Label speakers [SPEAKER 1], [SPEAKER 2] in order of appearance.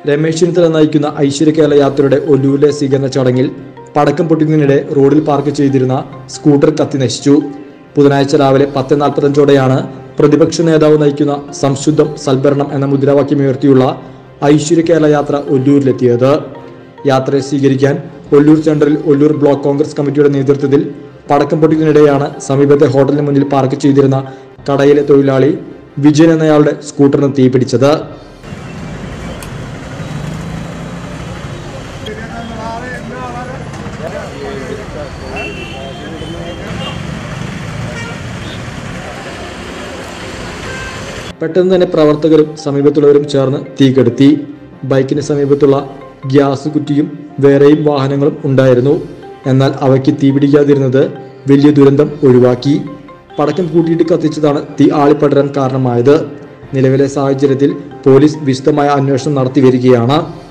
[SPEAKER 1] രമേശ് ചെന്നിത്തല നയിക്കുന്ന ഐശ്വര്യ കേരള യാത്രയുടെ ഒല്ലൂരിലെ സ്വീകരണ ചടങ്ങിൽ പടക്കം പൊട്ടിക്കുന്നതിനിടെ റോഡിൽ പാർക്ക് ചെയ്തിരുന്ന സ്കൂട്ടർ കത്തി നശിച്ചു ബുധനാഴ്ച രാവിലെ പത്ത് നാൽപ്പത്തഞ്ചോടെയാണ് പ്രതിപക്ഷ നേതാവ് നയിക്കുന്ന സംശുദ്ധം സൽഭരണം എന്ന മുദ്രാവാക്യമുയർത്തിയുള്ള ഐശ്വര്യ കേരള യാത്ര ഒല്ലൂരിലെത്തിയത് യാത്രയെ സ്വീകരിക്കാൻ Ollur central Ollur block Congress കമ്മിറ്റിയുടെ നേതൃത്വത്തിൽ പടക്കം പൊട്ടിക്കുന്നതിനിടെയാണ് സമീപത്തെ ഹോട്ടലിന് മുന്നിൽ പാർക്ക് ചെയ്തിരുന്ന കടയിലെ തൊഴിലാളി വിജയൻ എന്നയാളുടെ സ്കൂട്ടറിന് തീപിടിച്ചത് പെട്ടെന്ന് തന്നെ പ്രവർത്തകരും സമീപത്തുള്ളവരും ചേർന്ന് തീ കെടുത്തി ബൈക്കിന് സമീപത്തുള്ള ഗ്യാസ് കുറ്റിയും വേറെയും വാഹനങ്ങളും ഉണ്ടായിരുന്നു എന്നാൽ അവയ്ക്ക് തീ പിടിക്കാതിരുന്നത് വലിയ ദുരന്തം ഒഴിവാക്കി പടക്കം കൂട്ടിയിട്ട് കത്തിച്ചതാണ് തീ ആളിപ്പടരാൻ കാരണമായത് നിലവിലെ സാഹചര്യത്തിൽ പോലീസ് വിശദമായ അന്വേഷണം നടത്തി വരികയാണ്